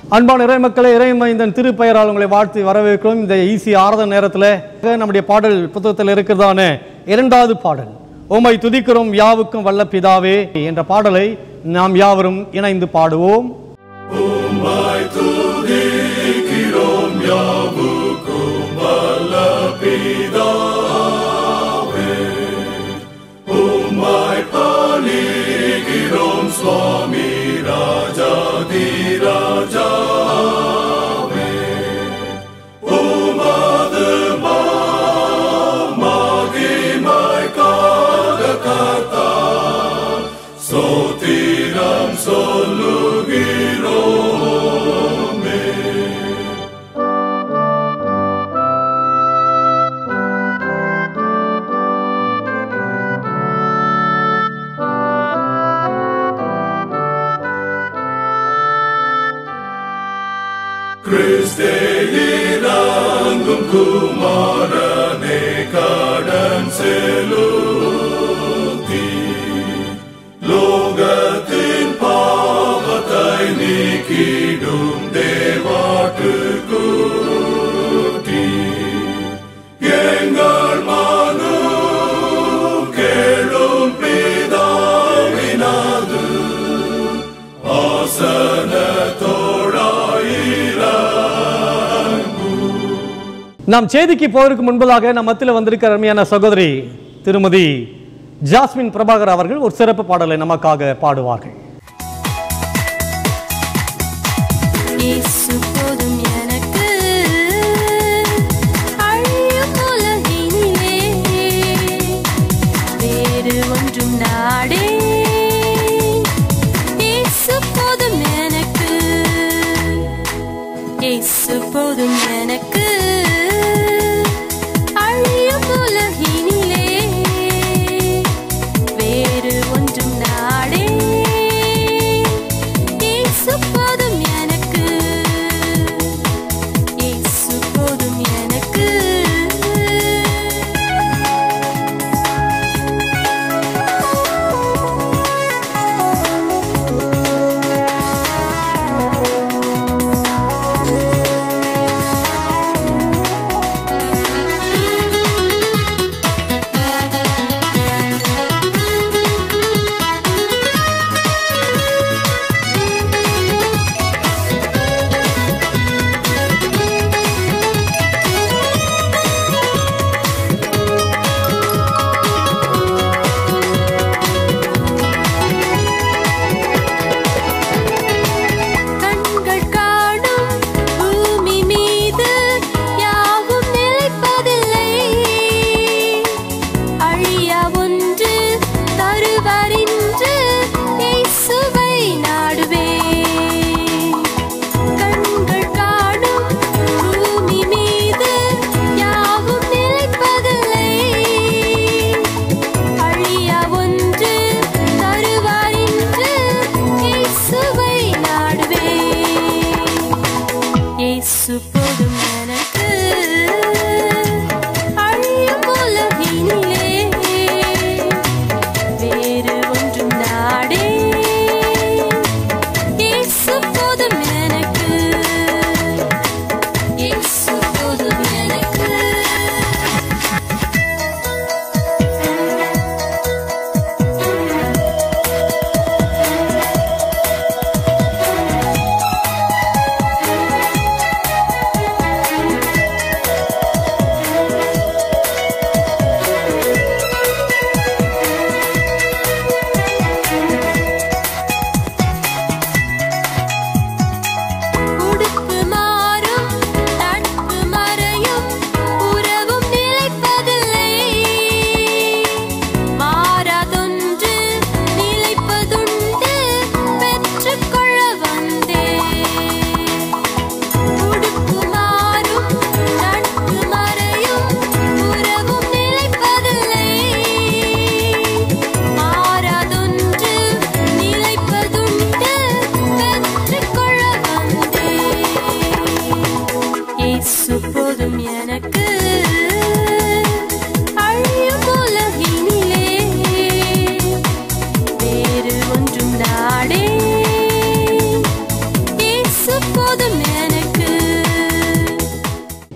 அன்பான இறைமக்களே இறைமைந்தன் திருப்பெயரால் உங்களை வாழ்த்து வரவேற்கிறோம் இந்த ஈசி ஆராதனை நேரத்தில் நம்முடைய பாடல் புத்தகத்தில் இருக்கிறதான இரண்டாவது பாடல் உம்மை துதிக்கிறோம் யாவுக்கும் வல்ல பிதாவே என்ற பாடலை நாம் யாவரும் இணைந்து பாடுவோம் நாம் செய்திக்கு போவதற்கு முன்பதாக நம் மத்தியில் வந்திருக்கிற அருமையான சகோதரி திருமதி ஜாஸ்மின் பிரபாகர் அவர்கள் ஒரு சிறப்பு பாடலை நமக்காக பாடுவார்கள் இயேசு போதும் எனக்கு அழியும் உலகினிலே வேறு ஒன்றும் நாடே இயேசு போதும் எனக்கு இயேசு போதும் எனக்கு அழியும் உலகினிலே வேறு ஒன்றும் நாடே இயேசு போதும் எனக்கு இயேசு போதும் எனக்கு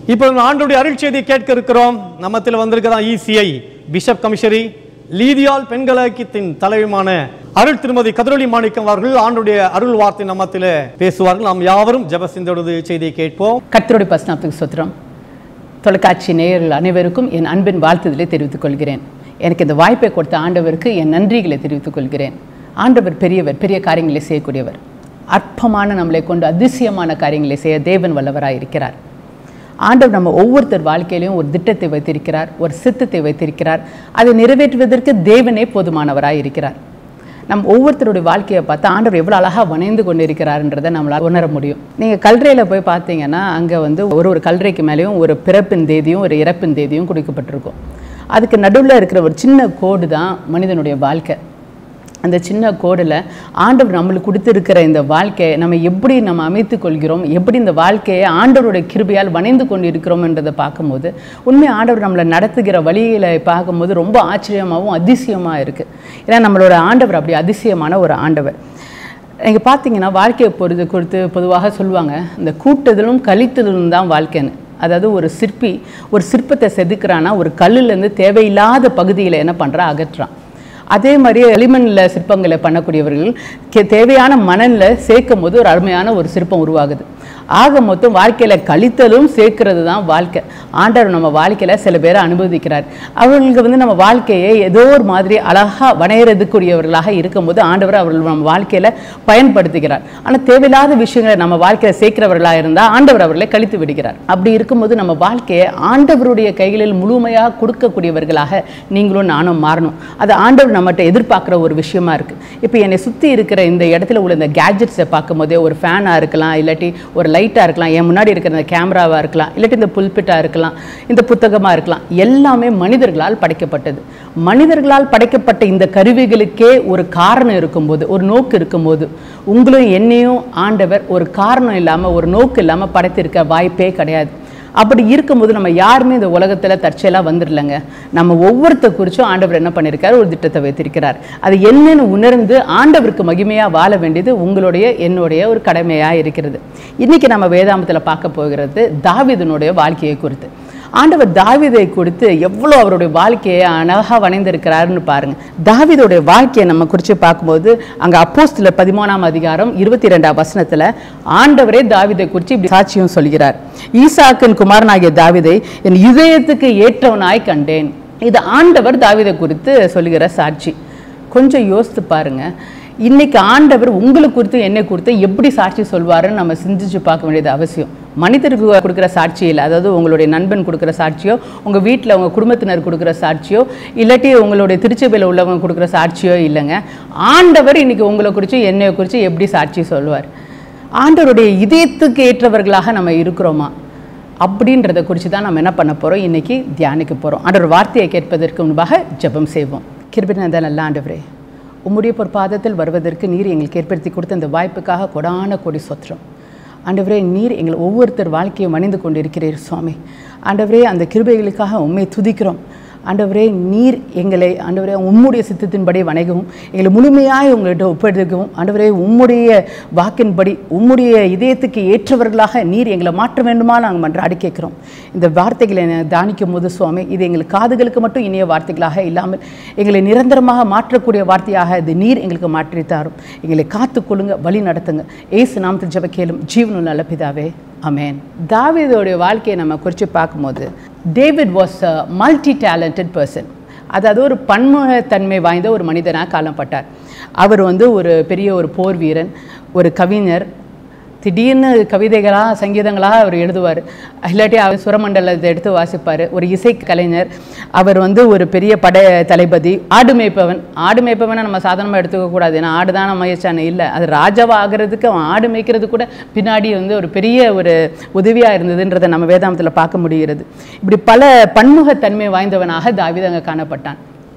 இப்போ நம்ம ஆண்டோடைய அருள் செய்தியை கேட்க இருக்கிறோம் நம்மத்தில் வந்திருக்கதான் இசிஐ பிஷப் கமிஷரி லீதியால் பெண்கலக்கியத்தின் தலைவியுமான அருள் திருமதி கதிரொலி மாணிக்கம் அவர்கள் ஆண்டுடைய அருள் வார்த்தை நம்மத்தில் பேசுவார்கள் நாம் யாவரும் ஜெபசிந்தோடு செய்தியை கேட்போம் கர்த்தருடைய பஸ்நாத்துக்கு சுத்திரம் தொலைக்காட்சி நேயர்கள் அனைவருக்கும் என் அன்பின் வாழ்த்துதலை தெரிவித்துக் கொள்கிறேன் எனக்கு இந்த வாய்ப்பை கொடுத்த ஆண்டவருக்கு என் நன்றிகளை தெரிவித்துக் கொள்கிறேன் ஆண்டவர் பெரியவர் பெரிய காரியங்களை செய்யக்கூடியவர் அற்பமான நம்மளை கொண்டு அதிசயமான காரியங்களை செய்ய தேவன் வல்லவராய் இருக்கிறார் ஆண்டவர் நம்ம ஒவ்வொருத்தர் வாழ்க்கையிலையும் ஒரு திட்டத்தை வைத்திருக்கிறார் ஒரு சித்தத்தை வைத்திருக்கிறார் அதை நிறைவேற்றுவதற்கு தேவனே போதுமானவராய் இருக்கிறார் நம் ஒவ்வொருத்தருடைய வாழ்க்கையை பார்த்தா ஆண்டவர் எவ்வளோ அழகாக வணைந்து கொண்டு இருக்கிறாருன்றதை நம்மளால் உணர முடியும் நீங்கள் கல்றையில் போய் பார்த்தீங்கன்னா அங்கே வந்து ஒரு ஒரு கல்றைக்கு மேலேயும் ஒரு பிறப்பின் தேதியும் ஒரு இறப்பின் தேதியும் கொடுக்கப்பட்டிருக்கும் அதுக்கு நடுவில் இருக்கிற ஒரு சின்ன கோடு தான் மனிதனுடைய வாழ்க்கை அந்த சின்ன கோடில் ஆண்டவர் நம்மளுக்கு கொடுத்துருக்கிற இந்த வாழ்க்கையை நம்ம எப்படி நம்ம அமைத்து கொள்கிறோம் எப்படி இந்த வாழ்க்கையை ஆண்டவருடைய கிருபையால் வணைந்து கொண்டு இருக்கிறோம்ன்றதை பார்க்கும்போது உண்மை ஆண்டவர் நம்மளை நடத்துகிற வழிகளை பார்க்கும்போது ரொம்ப ஆச்சரியமாகவும் அதிசயமாக இருக்குது ஏன்னா நம்மளோட ஆண்டவர் அப்படி அதிசயமான ஒரு ஆண்டவர் நீங்கள் பார்த்தீங்கன்னா வாழ்க்கையை பொறுத்து கொடுத்து பொதுவாக சொல்லுவாங்க இந்த கூட்டுதலும் கழித்தலும் தான் வாழ்க்கைன்னு அதாவது ஒரு சிற்பி ஒரு சிற்பத்தை செதுக்குறான்னா ஒரு கல்லுலேருந்து தேவையில்லாத பகுதியில் என்ன பண்ணுறா அகற்றுறான் அதே மாதிரி களிமண்ணில் சிற்பங்களை பண்ணக்கூடியவர்கள் கே- தேவையான மணலில் சேர்க்கும் போது ஒரு அருமையான ஒரு சிற்பம் உருவாகுது ஆக மொத்தம் வாழ்க்கையில் கழித்தலும் சேர்க்கிறது தான் வாழ்க்கை ஆண்டவர் நம்ம வாழ்க்கையில் சில பேரை அனுபவிக்கிறார் அவர்களுக்கு வந்து நம்ம வாழ்க்கையை ஏதோ ஒரு மாதிரி அழகாக வணையறதுக்குரியவர்களாக இருக்கும்போது ஆண்டவர் அவர்கள் நம்ம வாழ்க்கையில் பயன்படுத்துகிறார் ஆனால் தேவையில்லாத விஷயங்களை நம்ம வாழ்க்கையில் சேர்க்கிறவர்களாக இருந்தால் ஆண்டவர் அவர்களை கழித்து விடுகிறார் அப்படி இருக்கும்போது நம்ம வாழ்க்கையை ஆண்டவருடைய கைகளில் முழுமையாக கொடுக்கக்கூடியவர்களாக நீங்களும் நானும் மாறணும் அது ஆண்டவர் நம்மகிட்ட எதிர்பார்க்குற ஒரு விஷயமா இருக்கு இப்போ என்னை சுற்றி இருக்கிற இந்த இடத்துல உள்ள இந்த கேஜெட்ஸை பார்க்கும்போதே ஒரு ஃபேனாக இருக்கலாம் இல்லாட்டி ஒரு லைட்டாக இருக்கலாம் என் முன்னாடி இருக்கிற இந்த கேமராவாக இருக்கலாம் இல்லாட்டி இந்த புல்பிட்டாக இருக்கலாம் இந்த புத்தகமாக இருக்கலாம் எல்லாமே மனிதர்களால் படைக்கப்பட்டது மனிதர்களால் படைக்கப்பட்ட இந்த கருவிகளுக்கே ஒரு காரணம் இருக்கும்போது ஒரு நோக்கு இருக்கும்போது உங்களும் என்னையும் ஆண்டவர் ஒரு காரணம் இல்லாமல் ஒரு நோக்கு இல்லாமல் படைத்திருக்க வாய்ப்பே கிடையாது அப்படி இருக்கும்போது நம்ம யாருமே இந்த உலகத்தில் தற்செயலாக வந்துடலங்க நம்ம ஒவ்வொருத்த குறிச்சும் ஆண்டவர் என்ன பண்ணியிருக்காரு ஒரு திட்டத்தை வைத்திருக்கிறார் அது என்னன்னு உணர்ந்து ஆண்டவருக்கு மகிமையாக வாழ வேண்டியது உங்களுடைய என்னுடைய ஒரு கடமையாக இருக்கிறது இன்னைக்கு நம்ம வேதாமத்தில் பார்க்க போகிறது தாவீதனுடைய வாழ்க்கையை குறித்து ஆண்டவர் தாவீதை கொடுத்து எவ்வளோ அவருடைய வாழ்க்கையை அழகாக வணைந்திருக்கிறாருன்னு பாருங்க தாவீதோடைய வாழ்க்கையை நம்ம குறித்து பார்க்கும்போது அங்கே அப்போஸ்தலர் பதிமூணாம் அதிகாரம் இருபத்தி ரெண்டாம் வசனத்தில் ஆண்டவரே தாவீதை குறித்து இப்படி சாட்சியம் சொல்கிறார் ஈசாக்கின் குமாரனாகிய தாவீதை என் இதயத்துக்கு ஏற்றவனாய் கண்டேன் இது ஆண்டவர் தாவீதை குறித்து சொல்லுகிற சாட்சி கொஞ்சம் யோசித்து பாருங்க இன்னைக்கு ஆண்டவர் உங்களுக்கு குறித்து என்னை குறித்து எப்படி சாட்சி சொல்வாருன்னு நம்ம சிந்திச்சு பார்க்க வேண்டியது அவசியம் மனிதருக்கு கொடுக்குற சாட்சி இல்லை அதாவது உங்களுடைய நண்பன் கொடுக்குற சாட்சியோ உங்கள் வீட்டில் உங்கள் குடும்பத்தினர் கொடுக்குற சாட்சியோ இல்லாட்டி உங்களுடைய திருச்சபையில் உள்ளவங்க கொடுக்குற சாட்சியோ இல்லைங்க ஆண்டவர் இன்னைக்கு உங்களை குறித்து என்னை குறித்து எப்படி சாட்சி சொல்லுவார் ஆண்டவருடைய இதயத்துக்கு ஏற்றவர்களாக நம்ம இருக்கிறோமா அப்படின்றத குறித்து தான் நம்ம என்ன பண்ண போகிறோம் இன்னைக்கு தியானிக்க போகிறோம் ஆண்டவர் வார்த்தையை கேட்பதற்கு முன்பாக ஜெபம் செய்வோம் கிருபினந்த நல்ல ஆண்டவரே உம்முடைய பொற்பாதத்தில் வருவதற்கு நீர் எங்களுக்கு ஏற்படுத்தி கொடுத்த இந்த வாய்ப்புக்காக கொடான கொடி சொத்திரம் ஆண்டவரே நீர் எங்கள் ஒவ்வொருத்தர் வாழ்க்கையை மணிந்து கொண்டிருக்கிறீர் சுவாமி ஆண்டவரே அந்த கிருபைகளுக்காக உண்மை துதிக்கிறோம் ஆண்டவரே நீர் எங்களை ஆண்டவரே உம்முடைய சித்தத்தின்படி வணங்கவும் எங்களை முழுமையாய் உங்கள்கிட்ட ஒப்படைக்கவும் ஆண்டவரே உம்முடைய வாக்கின்படி உம்முடைய இதயத்துக்கு ஏற்றவர்களாக நீர் எங்களை மாற்ற வேண்டுமா நாங்கள் மன்றாடி கேட்குறோம் இந்த வார்த்தைகளை நான் தியானிக்கும் போது சுவாமி இது எங்கள் காதுகளுக்கு மட்டும் இனிய வார்த்தைகளாக இல்லாமல் எங்களை நிரந்தரமாக மாற்றக்கூடிய வார்த்தையாக இது நீர் எங்களுக்கு மாற்றி தாரும் எங்களை காத்துக்கொள்ளுங்க வழி நடத்துங்க ஏசு நாமத்தில் ஜெப கேளும் ஜீவனுள்ள நல்ல பிதாவே அமேன் தாவீதோடைய வாழ்க்கையை நம்ம குறித்து பார்க்கும்போது David was a multi talented person அதாவது ஒரு பன்முகத்தன்மை வாய்ந்த ஒரு மனிதனாக காணப்பட்டார் அவர் வந்து ஒரு பெரிய ஒரு போர் வீரன் ஒரு கவிஞர் திடீர்னு கவிதைகளாக சங்கீதங்களாக அவர் எழுதுவார் இல்லாட்டி அவர் சுரமண்டலத்தை எடுத்து வாசிப்பார் ஒரு இசை கலைஞர் அவர் வந்து ஒரு பெரிய பட தளபதி ஆடு மேய்ப்பவன் ஆடு மேய்ப்பவனை நம்ம சாதாரணமாக எடுத்துக்க கூடாது ஏன்னா ஆடு தான் மகிழ்ச்சான இல்லை அது ராஜாவா ஆகிறதுக்கு அவன் ஆடு மேய்க்கிறது கூட பின்னாடி வந்து ஒரு பெரிய ஒரு உதவியாக இருந்ததுன்றதை நம்ம வேதாந்தத்தில் பார்க்க முடிகிறது இப்படி பல பன்முகத்தன்மை வாய்ந்தவனாக தாவீது அங்கே காணப்பட்டான்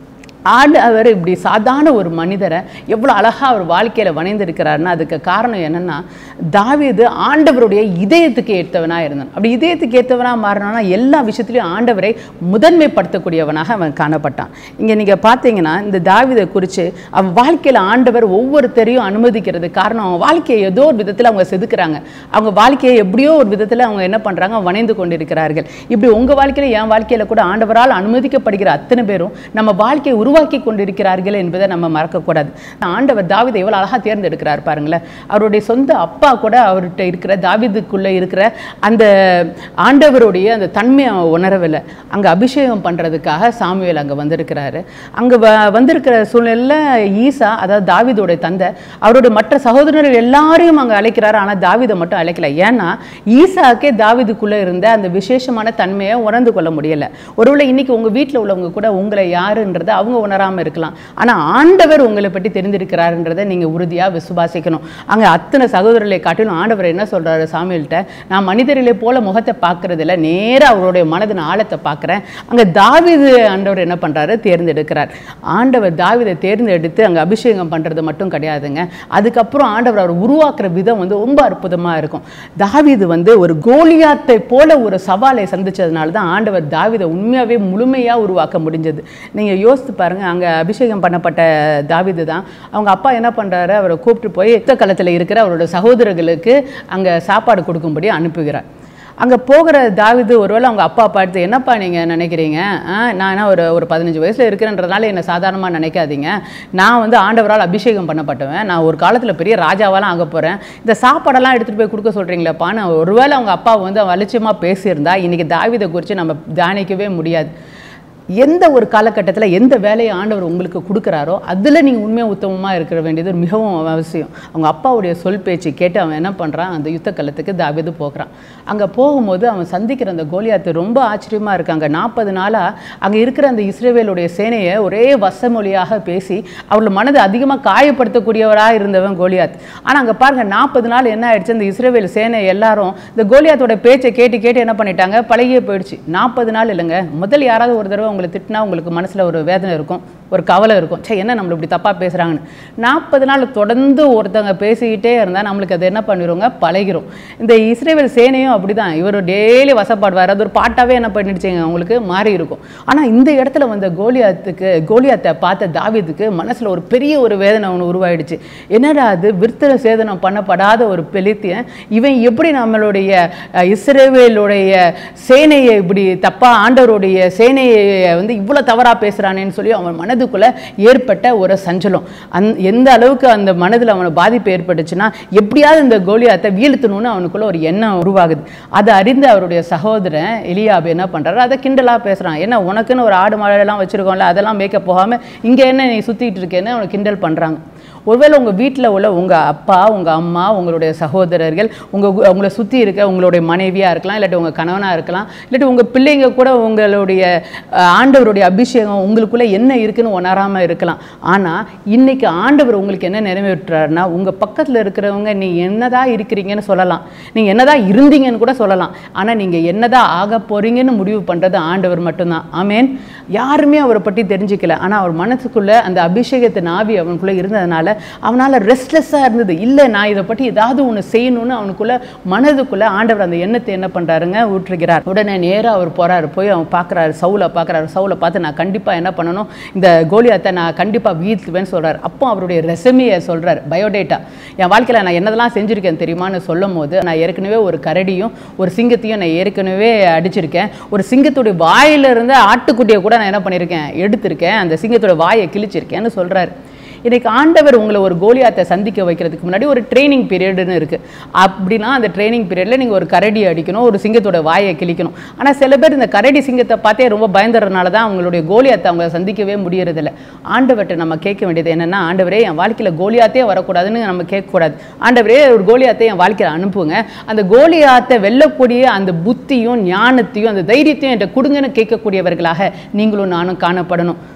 ஆண்டு அவர் இப்படி சாதாரண ஒரு மனிதரை எவ்வளோ அழகாக அவர் வாழ்க்கையில் வணைந்திருக்கிறாருன்னா அதுக்கு காரணம் என்னன்னா தாவீது ஆண்டவருடைய இதயத்துக்கு ஏற்றவனாக இருந்தான் அப்படி இதயத்துக்கு ஏற்றவனாக மாறினானா எல்லா விஷயத்துலையும் ஆண்டவரை முதன்மைப்படுத்தக்கூடியவனாக அவன் காணப்பட்டான் இங்கே நீங்கள் பார்த்தீங்கன்னா இந்த தாவீதை குறித்து அவன் வாழ்க்கையில் ஆண்டவர் ஒவ்வொருத்தரையும் அனுமதிக்கிறது காரணம் அவன் வாழ்க்கையை ஏதோ ஒரு விதத்தில் அவங்க செதுக்குறாங்க அவங்க வாழ்க்கையை எப்படியோ ஒரு விதத்தில் அவங்க என்ன பண்ணுறாங்க வணைந்து கொண்டிருக்கிறார்கள் இப்படி உங்கள் வாழ்க்கையில் என் வாழ்க்கையில் கூட ஆண்டவரால் அனுமதிக்கப்படுகிற அத்தனை பேரும் நம்ம வாழ்க்கையை உருவாக்கி கொண்டிருக்கிறார்கள் என்பதை நம்ம மறக்கக்கூடாது ஆண்டவர் தாவீதை எவ்வளோ அழகாக தேர்ந்தெடுக்கிறார் பாருங்களேன் அவருடைய சொந்த அப்பா கூட அவர்கிட்ட இருக்கிற தாவீதுக்குள்ளே இருக்கிற அந்த ஆண்டவருடைய அந்த தன்மையை அவன் உணரவில்லை அங்கே அபிஷேகம் பண்ணுறதுக்காக சாமுவேல் அங்கே வந்திருக்கிறாரு அங்கே வ வந்திருக்கிற சூழ்நிலையில் ஈசா அதாவது தாவீதோடைய தந்தை அவருடைய மற்ற சகோதரர்கள் எல்லாரையும் அங்கே அழைக்கிறாரு ஆனால் தாவீதை மட்டும் அழைக்கல ஏன்னா ஈசாக்கே தாவீதுக்குள்ளே இருந்த அந்த விசேஷமான தன்மையை உணர்ந்து கொள்ள முடியல ஒருவேளை இன்னைக்கு உங்கள் வீட்டில் உள்ளவங்க கூட உங்களை யாருன்றதை அவங்க உணராமல் இருக்கலாம் ஆனால் ஆண்டவர் உங்களை பற்றி தெரிந்திருக்கிறாருன்றதை நீங்கள் உறுதியாக விசுவாசிக்கணும் அங்கே அத்தனை சகோதரர்களை காட்டிலும் ஆண்டவர் என்ன சொல்றாரு சாமியல்கிட்ட நான் மனிதர்களை போல முகத்தை பார்க்கறது இல்ல நேரா அவருடைய மனதின் ஆழத்தை பார்க்குறேன் அங்கே தாவீது ஆண்டவர் என்ன பண்றாரு தேர்ந்தெடுக்கிறார் ஆண்டவர் தாவீதை தேர்ந்தெடுத்து அங்கே அபிஷேகம் பண்றது மட்டும் கிடையாதுங்க அதுக்கப்புறம் ஆண்டவர் அவர் உருவாக்குற விதம் வந்து ரொம்ப அற்புதமா இருக்கும் தாவீது வந்து ஒரு கோலியாத்தை போல ஒரு சவாலை சந்திச்சதுனால தான் ஆண்டவர் தாவீதை உண்மையாவே முழுமையா உருவாக்க முடிஞ்சது நீங்க யோசித்து பாருங்க அங்க அபிஷேகம் பண்ணப்பட்ட தாவீது தான் அவங்க அப்பா என்ன பண்றாரு அவரை கூப்பிட்டு போய் யுத்த களத்தில் இருக்கிற அவரோட சகோதரர்களுக்கு அங்க சாப்பாடு கொடுக்கும்படி அனுப்புகிறார் அங்கே போகிற தாவிது ஒருவேளை அவங்க அப்பா பார்த்து என்னப்பா நீங்கள் நினைக்கிறீங்க ஆ, நான் என்ன ஒரு ஒரு பதினஞ்சு வயசில் இருக்கிறேன்றதுனால என்னை சாதாரணமாக நினைக்காதீங்க நான் வந்து ஆண்டவரால் அபிஷேகம் பண்ணப்பட்டவன் நான் ஒரு காலத்தில் பெரிய ராஜாவெல்லாம் ஆக போகிறேன் இந்த சாப்பாடெல்லாம் எடுத்துகிட்டு போய் கொடுக்க சொல்கிறீங்களேப்பான்னு ஒருவேளை அவங்க அப்பா வந்து அலட்சியமாக பேசியிருந்தா இன்றைக்கி தாவிதை குறித்து நம்ம தியானிக்கவே முடியாது எந்த ஒரு காலகட்டத்தில் எந்த வேலையை ஆண்டவர் உங்களுக்கு கொடுக்குறாரோ அதில் நீங்கள் உண்மையாக உத்தமமாக இருக்கிற வேண்டியது மிகவும் அவசியம் அவங்க அப்பாவுடைய சொல் பேச்சு கேட்டு அவன் என்ன பண்ணுறான் அந்த யுத்த களத்துக்கு தாவீது போகிறான் அங்கே போகும்போது அவன் சந்திக்கிற அந்த கோலியாத்து ரொம்ப ஆச்சரியமாக இருக்காங்க நாற்பது நாளாக அங்கே இருக்கிற அந்த இஸ்ரேவேலுடைய சேனையை ஒரே வசமொழியாக பேசி அவளோட மனதை அதிகமாக காயப்படுத்தக்கூடியவராக இருந்தவன் கோலியாத் ஆனால் அங்கே பாருங்க நாற்பது நாள் என்ன ஆயிடுச்சு அந்த இஸ்ரேவேல் சேனை எல்லாரும் இந்த கோலியாத்தோட பேச்சை கேட்டு கேட்டு என்ன பண்ணிட்டாங்க பழகியே போயிடுச்சு நாற்பது நாள் இல்லைங்க முதல் யாராவது ஒரு தடவை உங்களை திட்டினா உங்களுக்கு மனசில் ஒரு வேதனை இருக்கும் ஒரு கவலை இருக்கும் சே என்ன நம்மளை இப்படி தப்பாக பேசுகிறாங்கன்னு நாற்பது நாள் தொடர்ந்து ஒருத்தவங்க பேசிக்கிட்டே இருந்தால் நம்மளுக்கு அது என்ன பண்ணிடுவோங்க பழகிரும் இந்த இஸ்ரேவேல் சேனையும் அப்படிதான் இவர் டெய்லி வசப்பாடுவார் அது ஒரு பாட்டாவே என்ன பண்ணிடுச்சுங்க அவங்களுக்கு மாறி இருக்கும் ஆனால் இந்த இடத்துல வந்த கோலியாத்துக்கு கோலியாத்தை பார்த்த தாவீதுக்கு மனசில் ஒரு பெரிய ஒரு வேதனை ஒன்று உருவாயிடுச்சு என்னடா அது விருத்தர சேதனம் பண்ணப்படாத ஒரு பெலித்தியன் இவன் எப்படி நம்மளுடைய அஹ், இஸ்ரேவேலுடைய சேனையை இப்படி தப்பா ஆண்டவருடைய சேனையை வந்து இவ்வளோ தவறாக பேசுகிறானேன்னு சொல்லி அவன் மனதுக்குள்ள ஏற்பட்ட ஒரு சஞ்சலம் அந் எந்த அளவுக்கு அந்த மனதில் அவனை பாதிப்பு ஏற்பட்டுச்சுன்னா எப்படியாவது இந்த கோலியாத்தை வீழ்த்தணும்னு அவனுக்குள்ள ஒரு எண்ணம் உருவாகுது அதை அறிந்து அவருடைய சகோதரன் எலியாபு என்ன பண்றாரு அதை கிண்டலாக பேசுறான் என்ன உனக்குன்னு ஒரு ஆடு மாடெல்லாம் வச்சிருக்கோம்ல அதெல்லாம் மேய்க்க போகாம இங்க என்ன நீ சுத்திட்டு இருக்கேன்னு அவனை கிண்டல் பண்றாங்க ஒருவேளை உங்கள் வீட்டில் உள்ள உங்கள் அப்பா உங்கள் அம்மா உங்களுடைய சகோதரர்கள் உங்கள் உங்களை சுற்றி இருக்க உங்களுடைய மனைவியாக இருக்கலாம் இல்லாட்டி உங்கள் கணவனாக இருக்கலாம் இல்லாட்டி உங்கள் பிள்ளைங்க கூட உங்களுடைய அஹ், ஆண்டவருடைய அபிஷேகம் உங்களுக்குள்ளே என்ன இருக்குன்னு உணராமல் இருக்கலாம் ஆனால் இன்னைக்கு ஆண்டவர் உங்களுக்கு என்ன நிறைவேற்றுறாருன்னா உங்கள் பக்கத்தில் இருக்கிறவங்க நீ என்னதான் இருக்கிறீங்கன்னு சொல்லலாம் நீங்கள் என்னதான் இருந்தீங்கன்னு கூட சொல்லலாம் ஆனால் நீங்கள் என்னதான் ஆக போறீங்கன்னு முடிவு பண்ணுறது ஆண்டவர் மட்டும்தான் ஆமேன் யாருமே அவரை பற்றி தெரிஞ்சுக்கல ஆனால் அவர் மனசுக்குள்ளே அந்த அபிஷேகத்தின் ஆவி அவனுக்குள்ளே இருந்ததுனால அவனால் ரெஸ்ட்லெஸ்ஸாக இருந்தது இல்லை நான் இதை பற்றி ஏதாவது ஒன்று செய்யணும்னு அவனுக்குள்ள மனதுக்குள்ளே ஆண்டவர் அந்த எண்ணத்தை என்ன பண்ணுறாருங்க ஊற்றுகிறார் உடனே நேராக அவர் போறாரு போய் அவன் பார்க்குறாரு சவுலை பார்க்குறாரு சவுலை பார்த்து நான் கண்டிப்பாக என்ன பண்ணணும் இந்த கோலியாத்தை நான் கண்டிப்பாக வீழ்த்துவேன்னு சொல்றாரு அப்போ அவருடைய ரெசமியை சொல்றாரு பயோடேட்டா என் வாழ்க்கையில் நான் என்னதெல்லாம் செஞ்சுருக்கேன் தெரியுமான்னு சொல்லும் போது நான் ஏற்கனவே ஒரு கரடியும் ஒரு சிங்கத்தையும் நான் ஏற்கனவே அடிச்சிருக்கேன் ஒரு சிங்கத்துடைய வாயிலிருந்து ஆட்டுக்குட்டியை கூட நான் என்ன பண்ணியிருக்கேன் எடுத்திருக்கேன் அந்த சிங்கத்தோட வாயை கிழிச்சிருக்கேன்னு சொல்றாரு இன்னைக்கு ஆண்டவர் உங்களை ஒரு கோலியாத்தை சந்திக்க வைக்கிறதுக்கு முன்னாடி ஒரு ட்ரைனிங் பீரியடுன்னு இருக்கு அப்படின்னா அந்த ட்ரைனிங் பீரியட்ல நீங்க ஒரு கரடி அடிக்கணும் ஒரு சிங்கத்தோட வாயை கிழிக்கணும் ஆனா சில பேர் இந்த கரடி சிங்கத்தை பார்த்தே ரொம்ப பயந்துறதுனால தான் அவங்களுடைய கோலியாத்தை அவங்க சந்திக்கவே முடியறதில்ல ஆண்டவர்கிட்ட நம்ம கேட்க வேண்டியது என்னன்னா ஆண்டவரே என் வாழ்க்கையில கோலியாத்தே வரக்கூடாதுன்னு நம்ம கேட்கக்கூடாது ஆண்டவரே ஒரு கோலியாத்தை என் வாழ்க்கையில அனுப்புங்க அந்த கோலியாத்தை வெல்லக்கூடிய அந்த புத்தியும் ஞானத்தையும் அந்த தைரியத்தையும் என்கிட்ட கொடுங்கன்னு கேட்கக்கூடியவர்களாக நீங்களும் நானும் காணப்படணும்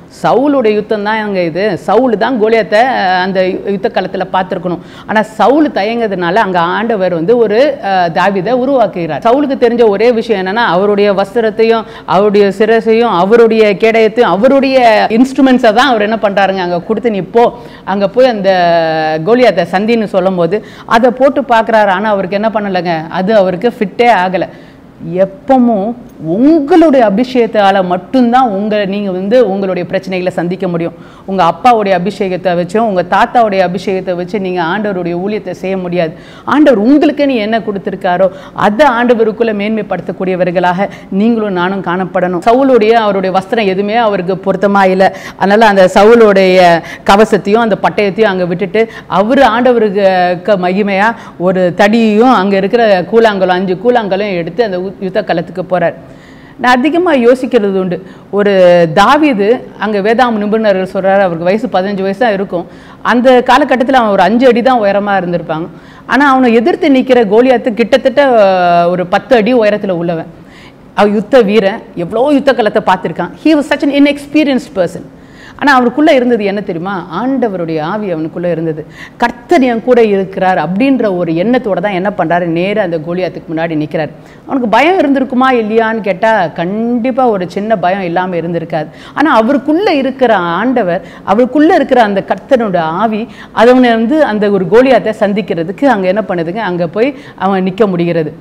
சவுலுடைய யுத்தம் தான் அங்கே இது சவுல் தான் கோலியாத்தை அஹ், அந்த யு- யுத்த காலத்தில் பார்த்துருக்கணும் ஆனால் சவுல் தயங்கிறதுனால அங்கே ஆண்டவர் வந்து ஒரு அஹ், தாவீதை உருவாக்குகிறார் சவுலுக்கு தெரிஞ்ச ஒரே விஷயம் என்னன்னா அவருடைய வஸ்திரத்தையும் அவருடைய சிரசையும் அவருடைய கேடயத்தையும் அவருடைய இன்ஸ்ட்ருமெண்ட்ஸை தான் அவர் என்ன பண்ணுறாருங்க அங்கே கொடுத்து நீ போ அங்கே போய் அந்த கோலியாத்தை சந்தின்னு சொல்லும்போது அதை போட்டு பார்க்குறாரு ஆனால் அவருக்கு என்ன பண்ணலைங்க அது அவருக்கு ஃபிட்டே ஆகலை எப்பவும் உங்களுடைய அபிஷேகத்தால் மட்டும்தான் உங்களை நீங்கள் வந்து உங்களுடைய பிரச்சனைகளை சந்திக்க முடியும் உங்கள் அப்பாவுடைய அபிஷேகத்தை வச்சும் உங்கள் தாத்தாவுடைய அபிஷேகத்தை வச்சு நீங்கள் ஆண்டவருடைய ஊழியத்தை செய்ய முடியாது ஆண்டவர் உங்களுக்கு நீ என்ன கொடுத்துருக்காரோ அதை ஆண்டவருக்குள்ளே மேன்மைப்படுத்தக்கூடியவர்களாக நீங்களும் நானும் காணப்படணும் சவுளுடைய அவருடைய வஸ்திரம் எதுவுமே அவருக்கு பொருத்தமாக இல்லை அதனால் அந்த சவுளுடைய கவசத்தையும் அந்த பட்டயத்தையும் அங்கே விட்டுட்டு அவர் ஆண்டவருக்கு க- மகிமையா ஒரு தடியையும் அங்கே இருக்கிற கூழாங்கலம் அஞ்சு கூழாங்கலம் எடுத்து அந்த யுத்த- யுத்த களத்துக்கு போகிறார் நான் அதிகமாக யோசிக்கிறது உண்டு ஒரு தாவீது அங்கே வேதாம் நிபுணர்கள் சொல்கிறாரு அவருக்கு வயசு பதினஞ்சு வயசு தான் இருக்கும் அந்த காலகட்டத்தில் அவன் ஒரு அஞ்சு அடி தான் உயரமாக இருந்திருப்பாங்க ஆனால் அவனை எதிர்த்து நிற்கிற கோலியாத்து கிட்டத்தட்ட அஹ், ஒரு பத்து அடி உயரத்தில் உள்ளவன் அவன் யுத்த வீரன் எவ்வளோ யுத்த களத்தை பார்த்துருக்கான் he was such an inexperienced person ஆனால் அவனுக்குள்ளே இருந்தது என்ன தெரியுமா ஆண்டவருடைய ஆவி அவனுக்குள்ளே இருந்தது கர்த்தர் என் கூட இருக்கிறார் அப்படின்ற ஒரு எண்ணத்தோட தான் என்ன பண்ணுறாரு நேரா அந்த கோலியாத்துக்கு முன்னாடி நிற்கிறார் அவனுக்கு பயம் இருந்திருக்குமா இல்லையான்னு கேட்டால் கண்டிப்பாக ஒரு சின்ன பயம் இல்லாமல் இருந்திருக்காது ஆனால் அவருக்குள்ளே இருக்கிற ஆண்டவர் அவருக்குள்ளே இருக்கிற அந்த கர்த்தனோட ஆவி அவனை வந்து அந்த ஒரு கோலியாத்தை சந்திக்கிறதுக்கு அங்கே என்ன பண்ணுதுங்க அங்கே போய் அவன் நிற்க முடிகிறது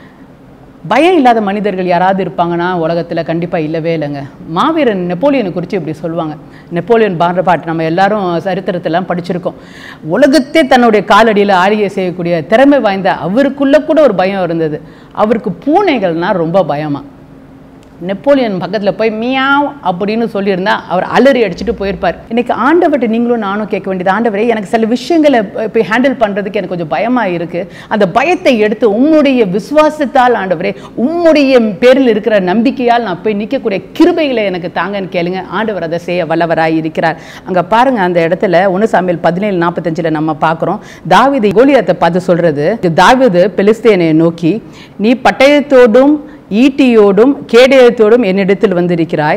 பயம் இல்லாத மனிதர்கள் யாராவது இருப்பாங்கன்னா உலகத்தில் கண்டிப்பாக இல்லவே இல்லைங்க மாவீரன் நெப்போலியனை குறித்து இப்படி சொல்லுவாங்க நெப்போலியன் பாரபாட் நம்ம எல்லாரும் சரித்திரத்தெல்லாம் படிச்சிருக்கோம் உலகத்தே தன்னுடைய காலடியில் ஆளிகை செய்யக்கூடிய திறமை வாய்ந்த அவருக்குள்ள கூட ஒரு பயம் இருந்தது அவருக்கு பூனைகள்னா ரொம்ப பயமா நெப்போலியன் பக்கத்தில் போய் மியாவ் அப்படின்னு சொல்லியிருந்தா அவர் அலறி அடிச்சுட்டு போயிருப்பார் இன்னைக்கு ஆண்டவர்கிட்ட நீங்களும் நானும் கேட்க வேண்டியது ஆண்டவரே எனக்கு சில விஷயங்களை இப்போ ஹேண்டில் பண்ணுறதுக்கு எனக்கு கொஞ்சம் பயமாக இருக்குது அந்த பயத்தை எடுத்து உம்முடைய விசுவாசத்தால் ஆண்டவரே உம்முடைய பேரில் இருக்கிற நம்பிக்கையால் நான் போய் நிற்கக்கூடிய கிருபைகளை எனக்கு தாங்கன்னு கேளுங்க ஆண்டவர் அதை செய்ய வல்லவராய் இருக்கிறார் அங்கே பாருங்க அந்த இடத்துல ஒன்று சாமியல் பதினேழு நாற்பத்தஞ்சில் நம்ம பார்க்குறோம் தாவீது கோலியாத்தை பார்த்து சொல்கிறது தாவீது பெலிஸ்தேனை நோக்கி நீ பட்டயத்தோடும் ஈட்டியோடும் கேடயத்தோடும் என்னிடத்தில் வந்திருக்கிறாய்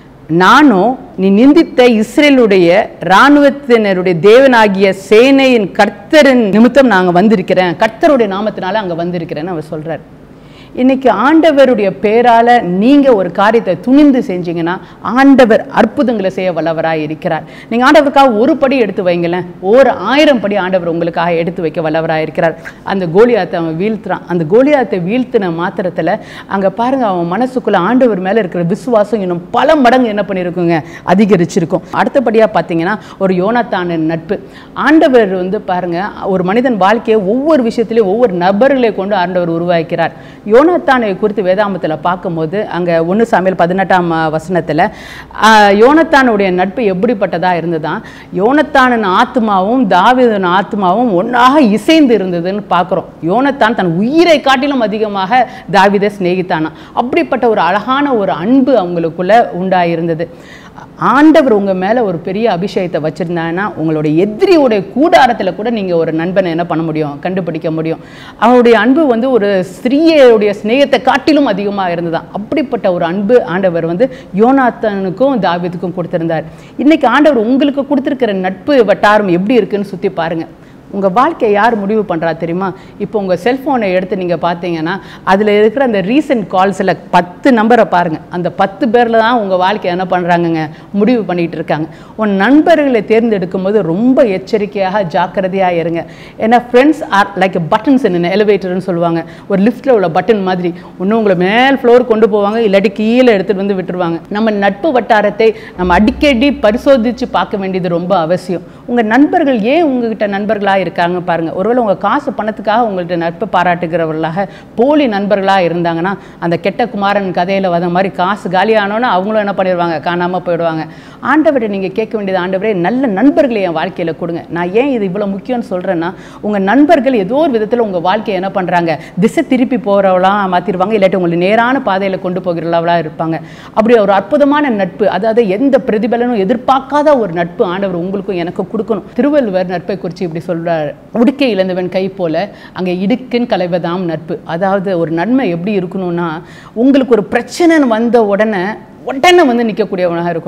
நானும் நீ நிந்தித்த இஸ்ரேலுடைய இராணுவத்தினருடைய தேவனாகிய சேனையின் கர்த்தரின் நிமித்தம் நாங்கள் வந்திருக்கிறேன் கர்த்தருடைய நாமத்தினால அங்கே வந்திருக்கிறேன்னு அவர் சொல்றார் இன்னைக்கு ஆண்டவருடைய பேரால நீங்க ஒரு காரியத்தை துணிந்து செஞ்சீங்கன்னா ஆண்டவர் அற்புதங்களை செய்ய வல்லவராய் இருக்கிறார் நீங்க ஆண்டவருக்காக ஒரு படி எடுத்து வைங்களேன் ஒரு ஆயிரம் படி ஆண்டவர் உங்களுக்காக எடுத்து வைக்க வல்லவராய் இருக்கிறார் அந்த கோலியாத்தை அவன் வீழ்த்துறான் அந்த கோலியாத்தை வீழ்த்தின மாத்திரத்துல அங்க பாருங்க அவன் மனசுக்குள்ள ஆண்டவர் மேல இருக்கிற விசுவாசம் இன்னும் பல மடங்கு என்ன பண்ணியிருக்குங்க அதிகரிச்சிருக்கும் அடுத்தபடியா பார்த்தீங்கன்னா ஒரு யோனத்தானின் நட்பு ஆண்டவர் வந்து பாருங்க ஒரு மனிதன் வாழ்க்கையை ஒவ்வொரு விஷயத்திலையும் ஒவ்வொரு நபர்களை கொண்டு ஆண்டவர் உருவாக்கிறார் யோனத்தானை குறித்து வேதாமத்தில் பார்க்கும்போது அங்கே ஒன்று சாமியல் பதினெட்டாம் வசனத்தில் யோனத்தானுடைய நட்பு எப்படிப்பட்டதாக இருந்ததுதான் யோனத்தானின் ஆத்மாவும் தாவீதின் ஆத்மாவும் ஒன்றாக இசைந்து இருந்ததுன்னு பார்க்குறோம் யோனத்தான் தன் உயிரை காட்டிலும் அதிகமாக தாவீதை சிநேகித்தானா அப்படிப்பட்ட ஒரு அழகான ஒரு அன்பு அவங்களுக்குள்ள உண்டாயிருந்தது ஆண்டவர் உங்க மேல ஒரு பெரிய அபிஷேகத்தை வச்சிருந்தாங்கன்னா உங்களுடைய எதிரியோடைய கூடாரத்துல கூட நீங்க ஒரு நண்பனை என்ன பண்ண முடியும் கண்டுபிடிக்க முடியும் அவருடைய அன்பு வந்து ஒரு ஸ்திரீயுடைய சிநேகத்தை காட்டிலும் அதிகமா இருந்ததாம் அப்படிப்பட்ட ஒரு அன்பு ஆண்டவர் வந்து யோனாத்தனுக்கும் தாவீதுக்கும் கொடுத்திருந்தார் இன்னைக்கு ஆண்டவர் உங்களுக்கு கொடுத்திருக்கிற நட்பு வட்டாரம் எப்படி இருக்குன்னு சுத்தி பாருங்க உங்க வாழ்க்கையை யார் முடிவு பண்றா தெரியுமா இப்போ உங்க செல்போனை எடுத்து நீங்க பார்த்தீங்கன்னா அதுல இருக்கிற அந்த ரீசன்ட் கால்ஸ்ல பத்து நம்பரை பாருங்க அந்த பத்து பேர்ல தான் உங்க வாழ்க்கையை என்ன பண்றாங்கங்க முடிவு பண்ணிட்டு இருக்காங்க உன் நண்பர்களை தேர்ந்தெடுக்கும் போது ரொம்ப எச்சரிக்கையாக ஜாக்கிரதையா இருங்க ஏன்னா ஃப்ரெண்ட்ஸ் ஆர் லைக் பட்டன்ஸ் என்ன எலிவேட்டர்னு சொல்லுவாங்க ஒரு லிஃப்ட்ல உள்ள பட்டன் மாதிரி ஒன்று உங்களை மேல் ஃப்ளோர் கொண்டு போவாங்க இல்லாட்டி கீழே எடுத்துட்டு வந்து விட்டுருவாங்க நம்ம நட்பு வட்டாரத்தை நம்ம அடிக்கடி பரிசோதிச்சு பார்க்க வேண்டியது ரொம்ப அவசியம் உங்க நண்பர்கள் ஏன் உங்ககிட்ட நண்பர்களா இருக்காங்க பாருங்க ஒருவேளை உங்க காசு பணத்துக்காக உங்கள்கிட்ட நட்பு பாராட்டுகிறவர்களாக போலி நண்பர்களா இருந்தாங்கன்னா அந்த கெட்ட குமாரன் கதையில வந்த மாதிரி காசு காலியானோன்னா அவங்களும் என்ன பண்ணிடுவாங்க காணாம போயிடுவாங்க ஆண்டவரை நீங்க கேட்க வேண்டியது ஆண்டவரே நல்ல நண்பர்களை என் வாழ்க்கையில கொடுங்க நான் ஏன் இது இவ்வளவு முக்கியம்னு சொல்றேன்னா உங்க நண்பர்கள் ஏதோ ஒரு விதத்துல உங்க வாழ்க்கையை என்ன பண்றாங்க திசை திருப்பி போறவளா மாத்திருவாங்க இல்லாட்டி உங்களை நேரான பாதையில கொண்டு போகிறவளா இருப்பாங்க அப்படி ஒரு அற்புதமான நட்பு அதாவது எந்த பிரதிபலனும் எதிர்பார்க்காத ஒரு நட்பு ஆண்டவர் உங்களுக்கும் எனக்கு கொடுக்கணும் திருவள்ளுவர் நட்பை குறித்து இப்படி சொல்றார் உடுக்கை இழந்தவன் கை போல அங்கே இடுக்கின் கலைவதாம் நட்பு அதாவது ஒரு நன்மை எப்படி இருக்கணும்னா உங்களுக்கு ஒரு பிரச்சனை வந்த உடனே உடனே வந்து நிற்கக்கூடியவனாக இருக்கணும்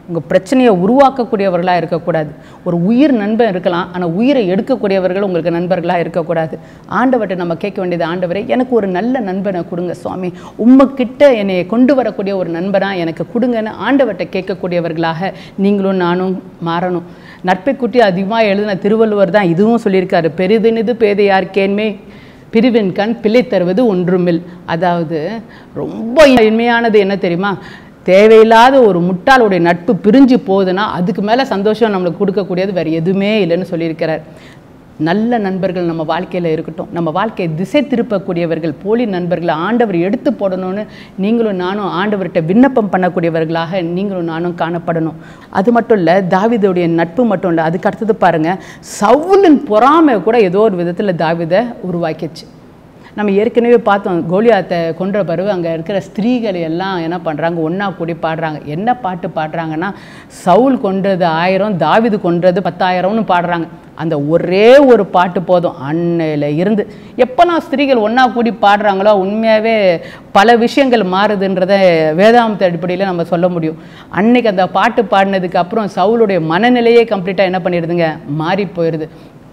உங்கள் பிரச்சனையை உருவாக்கக்கூடியவர்களாக இருக்கக்கூடாது ஒரு உயிர் நண்பன் இருக்கலாம் ஆனால் உயிரை எடுக்கக்கூடியவர்கள் உங்களுக்கு நண்பர்களாக இருக்கக்கூடாது ஆண்டவர்கிட்ட நம்ம கேட்க வேண்டியது ஆண்டவரே எனக்கு ஒரு நல்ல நண்பனை கொடுங்க சுவாமி உம்மக்கிட்ட என்னை கொண்டு வரக்கூடிய ஒரு நண்பனா எனக்கு கொடுங்கன்னு ஆண்டவர்கிட்ட கேட்கக்கூடியவர்களாக நீங்களும் நானும் மாறணும் நட்பை குட்டி அதிகமாக எழுதின திருவள்ளுவர் தான் இதுவும் சொல்லியிருக்காரு பெரிதினிது பேதையார்க்கேன்மே பிரிவின் கண் பிள்ளை தருவது ஒன்றுமில் அதாவது ரொம்ப இனிமையானது என்ன தெரியுமா தேவையில்லாத ஒரு முட்டாளுடைய நட்பு பிரிஞ்சு போகுதுன்னா அதுக்கு மேலே சந்தோஷம் நம்மளுக்கு கொடுக்கக்கூடியது வேறு எதுவுமே இல்லைன்னு சொல்லியிருக்கிறார் நல்ல நண்பர்கள் நம்ம வாழ்க்கையில் இருக்கட்டும் நம்ம வாழ்க்கையை திசை திருப்பக்கூடியவர்கள் போலி நண்பர்களை ஆண்டவர் எடுத்து போடணும்னு நீங்களும் நானும் ஆண்டவர்கிட்ட விண்ணப்பம் பண்ணக்கூடியவர்களாக நீங்களும் நானும் காணப்படணும் அது மட்டும் இல்லை தாவிதுடைய நட்பு மட்டும் இல்லை அதுக்கு அடுத்தது பாருங்கள் சவுலின் பொறாமை கூட ஏதோ ஒரு விதத்தில் தாவிதை உருவாக்கிச்சு நம்ம ஏற்கனவே பார்த்தோம் கோலியாத்தை கொன்ற பிறகு அங்கே இருக்கிற ஸ்திரீகள் எல்லாம் என்ன பண்ணுறாங்க ஒன்றா கூடி பாடுறாங்க என்ன பாட்டு பாடுறாங்கன்னா சவுல் கொன்றது ஆயிரம் தாவிது கொன்றது பத்தாயிரம்னு பாடுறாங்க அந்த ஒரே ஒரு பாட்டு போதும் அன்னையில் இருந்து எப்போல்லாம் ஸ்திரீகள் ஒன்றா கூடி பாடுறாங்களோ உண்மையாகவே பல விஷயங்கள் மாறுதுன்றத வேதாந்த அடிப்படையில் நம்ம சொல்ல முடியும் அன்னைக்கு அந்த பாட்டு பாடினதுக்கு அப்புறம் சவுளுடைய மனநிலையே கம்ப்ளீட்டாக என்ன பண்ணிடுதுங்க மாறி போயிடுது